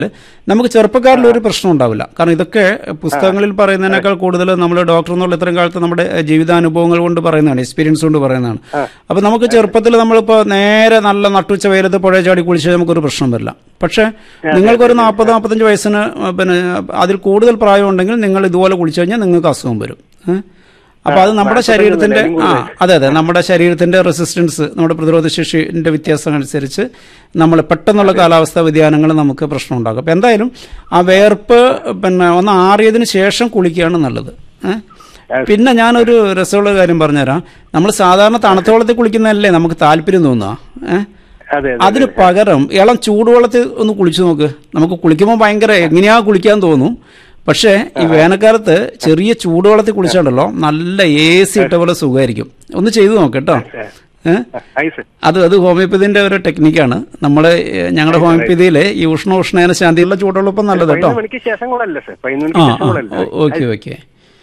നമുക്ക് ചെറുപ്പക്കാരിൽ ഒരു പ്രശ്നം ഉണ്ടാവില്ല കാരണം ഇതൊക്കെ പുസ്തകങ്ങളിൽ പറയുന്നതിനേക്കാൾ കൂടുതൽ നമ്മൾ ഡോക്ടർ എന്നുള്ള ഇത്രയും കാലത്ത് നമ്മുടെ ജീവിതാനുഭവങ്ങൾ കൊണ്ട് പറയുന്നതാണ് എക്സ്പീരിയൻസ് കൊണ്ട് പറയുന്നതാണ് അപ്പോൾ നമുക്ക് ചെറുപ്പത്തിൽ നമ്മളിപ്പോൾ നേരെ നല്ല നട്ടുച്ച വെയിലത്ത് പുഴ ചാടി കുളിച്ചാൽ നമുക്കൊരു പ്രശ്നം വരില്ല പക്ഷേ നിങ്ങൾക്കൊരു നാൽപ്പത് നാൽപ്പത്തഞ്ച് വയസ്സിന് പിന്നെ അതിൽ കൂടുതൽ പ്രായം ഉണ്ടെങ്കിൽ നിങ്ങൾ ഇതുപോലെ കുളിച്ചു കഴിഞ്ഞാൽ നിങ്ങൾക്ക് അസുഖം വരും ഏഹ്? അപ്പൊ അത് നമ്മുടെ ശരീരത്തിന്റെ ആ അതെ അതെ നമ്മുടെ ശരീരത്തിന്റെ റെസിസ്റ്റൻസ് നമ്മുടെ പ്രതിരോധ ശേഷിന്റെ വ്യത്യാസം അനുസരിച്ച് നമ്മൾ പെട്ടെന്നുള്ള കാലാവസ്ഥാ വ്യതിയാനങ്ങൾ നമുക്ക് പ്രശ്നം ഉണ്ടാകും അപ്പൊ എന്തായാലും ആ വേർപ്പ് പിന്നെ ഒന്ന് ആറിയതിന് ശേഷം കുളിക്കുകയാണ് നല്ലത് ഏ? പിന്നെ ഞാനൊരു രസമുള്ള കാര്യം പറഞ്ഞുതരാം നമ്മൾ സാധാരണ തണുത്ത വെള്ളത്തിൽ കുളിക്കുന്നതല്ലേ നമുക്ക് താല്പര്യം തോന്നുക ഏഹ് അതെ അതെ അതിന് പകരം ഇളം ചൂടുവെള്ളത്തിൽ ഒന്ന് കുളിച്ചു നോക്ക് നമുക്ക് കുളിക്കുമ്പോൾ ഭയങ്കര എങ്ങനെയാ കുളിക്കാൻ തോന്നും പക്ഷേ ഈ വേനൽക്കാലത്ത് ചെറിയ ചൂടുവെള്ളത്തിൽ കുളിച്ചാണ്ടല്ലോ നല്ല എ സി ഇട്ട പോലെ സുഖമായിരിക്കും ഒന്ന് ചെയ്തു നോക്ക് കേട്ടോ ഏഹ് ഐസ് അത് അത് ഹോമിയോപ്പതിന്റെ ഒരു ടെക്നിക്കാണ് നമ്മൾ ഞങ്ങളുടെ ഹോമിയോപ്പതിയിൽ ഈ ഉഷ്ണ ഉഷ്ണേന ശാന്തിയുള്ള ചൂടുവെള്ളം നല്ലത് കേട്ടോ പതിനൊന്ന് മണിക്ക് ശേഷം കൂടെ അല്ല സർ പതിനൊന്ന് ആ മണിക്ക് ശേഷം ആ കൂടെ അല്ല ഓക്കെ ഓക്കെ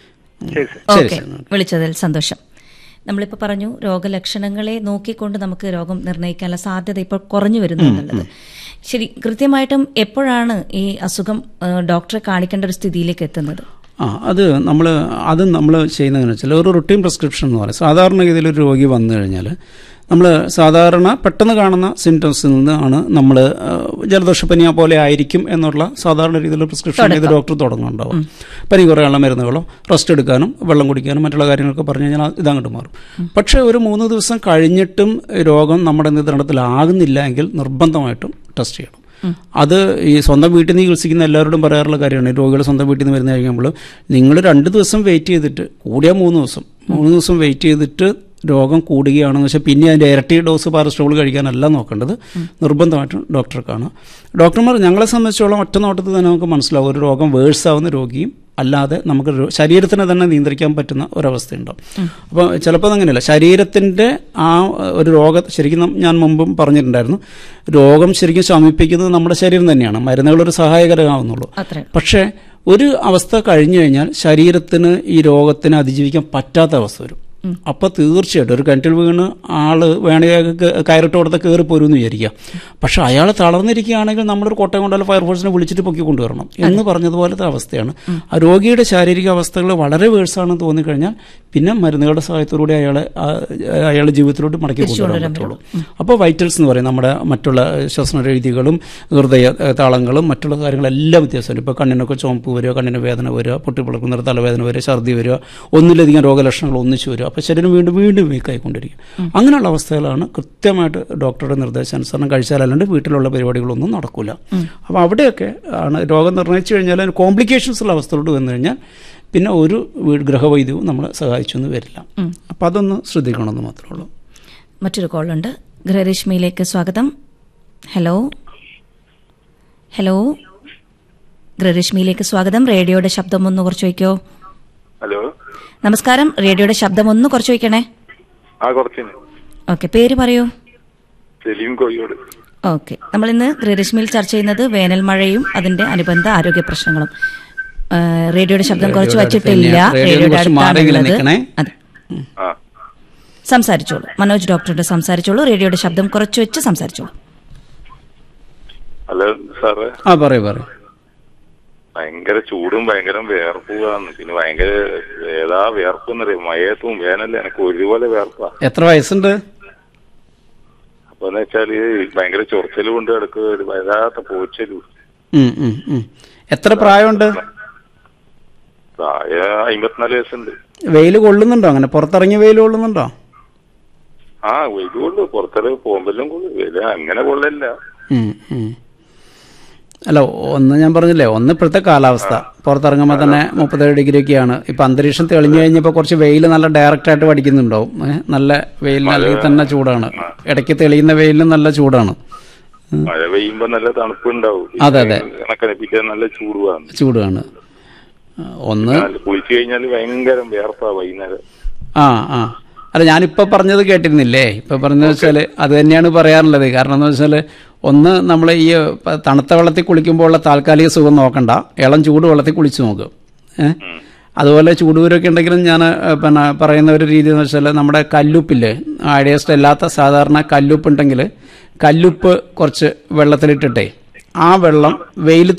ശരി സർ ശരി ഓക്കെ ശരി വിളിച്ചതിൽ സന്തോഷം നമ്മളിപ്പോൾ പറഞ്ഞു രോഗലക്ഷണങ്ങളെ നോക്കിക്കൊണ്ട് നമുക്ക് രോഗം നിർണ്ണയിക്കാനുള്ള സാധ്യത ഇപ്പോൾ കുറഞ്ഞു വരുന്നു എന്നുള്ളത് ശരി കൃത്യമായിട്ടും എപ്പോഴാണ് ഈ അസുഖം ആ, ഡോക്ടറെ കാണിക്കേണ്ട ഒരു സ്ഥിതിയിലേക്ക് എത്തുന്നത് ആ അത് നമ്മൾ അത് നമ്മൾ ചെയ്യുന്നതെന്ന് വെച്ചാൽ ഒരു റുട്ടീൻ പ്രിസ്ക്രിപ്ഷൻ എന്ന് പറയും സാധാരണഗതിയിൽ ഒരു രോഗി വന്നു കഴിഞ്ഞാൽ നമ്മൾ സാധാരണ പെട്ടെന്ന് കാണുന്ന സിംറ്റംസിൽ നിന്നാണ് നമ്മൾ ജലദോഷപ്പനിയ പോലെ ആയിരിക്കും എന്നുള്ള സാധാരണ രീതിയിലുള്ള പ്രിസ്ക്രിപ്ഷൻ ചെയ്ത് ഡോക്ടർ തുടങ്ങുന്നുണ്ടാവും പനി കുറയാനുള്ള മരുന്നുകളോ റെസ്റ്റ് എടുക്കാനും വെള്ളം കുടിക്കാനും മറ്റുള്ള കാര്യങ്ങളൊക്കെ പറഞ്ഞു കഴിഞ്ഞാൽ ഇതങ്ങോട്ട് മാറും പക്ഷേ ഒരു മൂന്ന് ദിവസം കഴിഞ്ഞിട്ടും രോഗം നമ്മുടെ നിയന്ത്രണത്തിലാകുന്നില്ല എങ്കിൽ നിർബന്ധമായിട്ടും ടെസ്റ്റ് ചെയ്യണം അത് ഈ സ്വന്തം വീട്ടിൽ നിന്ന് ചികിത്സിക്കുന്ന എല്ലാവരോടും പറയാറുള്ള കാര്യമാണ് ഈ രോഗികൾ സ്വന്തം വീട്ടിൽ നിന്ന് വരുന്ന കഴിയുമ്പോൾ നിങ്ങൾ രണ്ട് ദിവസം വെയിറ്റ് ചെയ്തിട്ട് കൂടിയ മൂന്ന് ദിവസം മൂന്ന് ദിവസം വെയിറ്റ് ചെയ്തിട്ട് രോഗം കൂടുകയാണെന്ന് വെച്ചാൽ പിന്നെ അതിൻ്റെ ഇരട്ടി ഡോസ് പാരസ്റ്റോൾ കഴിക്കാനല്ല നോക്കേണ്ടത് നിർബന്ധമായിട്ടും ഡോക്ടറെ കാണുക ഡോക്ടർമാർ ഞങ്ങളെ സംബന്ധിച്ചോളം ഒറ്റ നോട്ടത്തിൽ തന്നെ നമുക്ക് മനസ്സിലാവും ഒരു രോഗം വേഴ്സ് ആവുന്ന രോഗിയും അല്ലാതെ നമുക്ക് രോ- ശരീരത്തിനെ തന്നെ നിയന്ത്രിക്കാൻ പറ്റുന്ന ഒരവസ്ഥയുണ്ടാവും അപ്പോൾ ചിലപ്പോൾ അങ്ങനെയല്ല ശരീരത്തിൻ്റെ ആ ഒരു രോഗ ശരിക്കും നം- ഞാൻ മുമ്പും പറഞ്ഞിട്ടുണ്ടായിരുന്നു രോഗം ശരിക്കും ശമിപ്പിക്കുന്നത് നമ്മുടെ ശരീരം തന്നെയാണ് മരുന്നുകൾ ഒരു സഹായകരമാവുന്നുള്ളൂ അത്രേ പക്ഷേ ഒരു അവസ്ഥ കഴിഞ്ഞു കഴിഞ്ഞാൽ ശരീരത്തിന് ഈ രോഗത്തിന് അതിജീവിക്കാൻ പറ്റാത്ത അവസ്ഥ വരും അപ്പൊ തീർച്ചയായിട്ടും ഒരു കിണറ്റിൽ വീണ് ആള് വേണമെങ്കിൽ കയറിട്ട് കൊടുത്ത കയറി പോരുമെന്ന് വിചാരിക്കുക പക്ഷെ അയാൾ തളർന്നിരിക്കുകയാണെങ്കിൽ നമ്മളൊരു കോട്ടയം കൊണ്ടല്ല ഫയർഫോഴ്സിനെ വിളിച്ചിട്ട് പൊക്കി കൊണ്ടുവരണം എന്ന് പറഞ്ഞതുപോലത്തെ അവസ്ഥയാണ് ആ രോഗിയുടെ ശാരീരിക അവസ്ഥകൾ വളരെ വേഴ്സാണെന്ന് തോന്നിക്കഴിഞ്ഞാൽ പിന്നെ മരുന്നുകളുടെ സഹായത്തോടുകൂടി അയാളെ അയാളുടെ ജീവിതത്തിലോട്ട് മടക്കി കൊണ്ടുവരാൻ പറ്റുള്ളൂ അപ്പോൾ വൈറ്റൽസ് എന്ന് പറയും നമ്മുടെ മറ്റുള്ള ശ്വസനരീതികളും ഹൃദയ ഏഹ്, താളങ്ങളും മറ്റുള്ള കാര്യങ്ങളെല്ലാം വ്യത്യാസമുണ്ട് ഇപ്പോൾ കണ്ണിനൊക്കെ ചുമപ്പ് വരിക കണ്ണിന് വേദന വരിക പൊട്ടിപ്പിളക്കുന്ന തലവേദന വരിക ഛർദി വരിക ഒന്നിലധികം രോഗലക്ഷണങ്ങൾ ഒന്നിച്ചു വരിക അപ്പോൾ ശരീരം വീണ്ടും വീണ്ടും വീക്കായിക്കൊണ്ടിരിക്കും അങ്ങനെയുള്ള അവസ്ഥകളാണ് കൃത്യമായിട്ട് ഡോക്ടറുടെ നിർദ്ദേശാനുസരണം കഴിച്ചാലല്ലാണ്ട് വീട്ടിലുള്ള പരിപാടികളൊന്നും നടക്കില്ല അപ്പോൾ അവിടെയൊക്കെ ആണ് രോഗം നിർണ്ണയിച്ചു കഴിഞ്ഞാൽ കോംപ്ലിക്കേഷൻസ് ഉള്ള അവസ്ഥയിലോട്ട് വന്നു കഴിഞ്ഞാൽ പിന്നെ ഒരു വീട് ഗൃഹവൈദ്യവും നമ്മളെ സഹായിച്ചൊന്നും വരില്ല അപ്പം അതൊന്ന് ശ്രദ്ധിക്കണമെന്ന് മാത്രമേ ഉള്ളൂ മറ്റൊരു കോളുണ്ട് ഗൃഹരശ്മിയിലേക്ക് സ്വാഗതം ഹലോ ഹലോ ഗൃഹരശ്മിയിലേക്ക് സ്വാഗതം റേഡിയോയുടെ ശബ്ദം ഒന്ന് കുറച്ച് വയ്ക്കോ ഹലോ നമസ്കാരം റേഡിയോയുടെ ശബ്ദം ഒന്ന് കുറച്ച് വയ്ക്കണേ ആ കുറച്ചിന് ഓക്കെ പേര് പറയൂ സലീം കോഴിയോട് ഓക്കെ നമ്മൾ ഇന്ന് ഗൃഹരശ്മിയിൽ ചർച്ച ചെയ്യുന്നത് വേനൽ മഴയും അതിന്റെ അനുബന്ധ ആരോഗ്യ പ്രശ്നങ്ങളും ആ, റേഡിയോയുടെ ശബ്ദം കുറച്ച് റേഡിയോയുടെ അടുത്ത് വച്ചിട്ടില്ല തന്നെയാ. റേഡിയോയിൽ റേഡിയോയുടെ കുറച്ച് മാറിയെങ്കിലും അടുത്താണുള്ളത് നിൽക്കണേ. അതെ ആ സംസാരിച്ചോളൂ മനോജ് ഡോക്ടറുടെ സംസാരിച്ചോളൂ റേഡിയോയുടെ ശബ്ദം കുറച്ച് വെച്ച് സംസാരിച്ചോളൂ ഹലോ സാറേ ആ പറയൂ പറയൂ ഭയങ്കര ചൂടും ഭയങ്കര വേർപ്പുകയാണ് പിന്നെ ഭയങ്കര ഏതാ വേർപ്പ് എന്നറിയാം മഴയത്തും വേനല്ല എനിക്ക് ഒരുപോലെ വേർപ്പാ എത്ര വയസ്സുണ്ട് അപ്പൊ എന്ന് വെച്ചാല് ഭയങ്കര ചൊറിച്ചല് കൊണ്ട് കിടക്കുക ഒരു വരാത്ത പോച്ചലും ഉം, ഉം, ഉം. എത്ര പ്രായമുണ്ട് പ്രായ അമ്പത്തിനാല് വയസ്സുണ്ട് വെയിൽ കൊള്ളുന്നുണ്ടോ അങ്ങനെ പുറത്തിറങ്ങി വെയിൽ കൊള്ളുന്നുണ്ടോ ആ ഇത് കൊണ്ട് പുറത്തിറങ്ങി പോകുമ്പെല്ലാം കൊള്ളു വെയില് അങ്ങനെ കൊള്ളല്ല ഉം, ഉം. അല്ല ഒന്ന് ഞാൻ പറഞ്ഞില്ലേ ഒന്ന് ഇപ്പോഴത്തെ കാലാവസ്ഥ പുറത്തിറങ്ങുമ്പോൾ തന്നെ മുപ്പത്തേഴ് ഡിഗ്രി ഒക്കെയാണ് ഇപ്പൊ അന്തരീക്ഷം തെളിഞ്ഞു കഴിഞ്ഞപ്പോൾ കുറച്ച് വെയിൽ നല്ല ഡയറക്റ്റ് ആയിട്ട് പഠിക്കുന്നുണ്ടാവും ഏ, നല്ല വെയിൽ അല്ലെങ്കിൽ തന്നെ ചൂടാണ് ഇടയ്ക്ക് തെളിയുന്ന വെയിലിനും നല്ല ചൂടാണ് മഴ പെയ്യുമ്പോ നല്ല തണുപ്പുണ്ടാവും അതെ, അതെ. കണക്കിനെ പിറ്റേ നല്ല ചൂടുവാണ് ചൂടാണ് ആ, ഒന്ന് കുളിച്ചു കഴിഞ്ഞാൽ ഭയങ്കര വേർപ്പാ വൈകുന്നേരം ആ ആ അല്ല ഞാനിപ്പോൾ പറഞ്ഞത് കേട്ടിരുന്നില്ലേ ഇപ്പൊ പറഞ്ഞത് വെച്ചാല് അത് തന്നെയാണ് പറയാറുള്ളത് കാരണം എന്ന് വെച്ചാൽ ഒന്ന് നമ്മൾ ഈ പ- തണുത്ത വെള്ളത്തിൽ കുളിക്കുമ്പോൾ ഉള്ള താൽക്കാലിക സുഖം നോക്കണ്ട ഇളം ചൂട് വെള്ളത്തിൽ കുളിച്ച് നോക്കുക ഏഹ് അതുപോലെ ചൂടുകൂരൊക്കെ ഉണ്ടെങ്കിലും ഞാൻ പിന്നെ പറയുന്ന ഒരു രീതി എന്ന് വെച്ചാൽ നമ്മുടെ കല്ലുപ്പില്ലേ അയഡേസ്റ്റ് അല്ലാത്ത സാധാരണ കല്ലുപ്പ് ഉണ്ടെങ്കിൽ കല്ലുപ്പ് കുറച്ച് വെള്ളത്തിലിട്ടിട്ടേ ആ വെള്ളം വെയിൽ